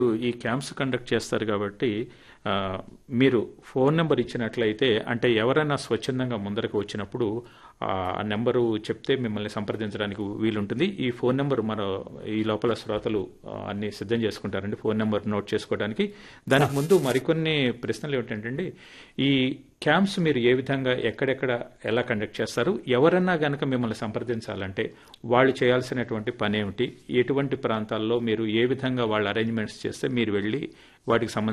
ఈ camps conduct చేస్తారు కాబట్టి ఆ, మీరు ఫోన్ నెంబర్ ఇచ్చినట్లయితే అంటే ఎవరైనా స్వచ్ఛందంగా ముందరకు వచ్చినప్పుడు ఆ నెంబరు చెప్తే మిమ్మల్ని సంప్రదించడానికి వీలుంటుంది ఈ ఫోన్ నెంబర్ మన ఈ లోపల శ్రోతలు ఆ, అన్ని సిద్ధం చేసుకుంటారండి ఫోన్ నెంబర్ నోట్ చేసుకోవడానికి దానికి ముందు మరికొన్ని ప్రశ్నలు ఏమిటంటే ఈ క్యాంప్స్ మీరు ఏ విధంగా ఎక్కడెక్కడ ఎలా కండక్ట్ చేస్తారు ఎవరన్నా గనక మిమ్మల్ని సంప్రదించాలంటే వాళ్ళు చేయాల్సినటువంటి పని ఏమిటి ఎటువంటి ప్రాంతాల్లో మీరు ఏ విధంగా వాళ్ళ అరేంజ్మెంట్స్ చేస్తే మీరు వెళ్ళి వాటికి సంబంధించి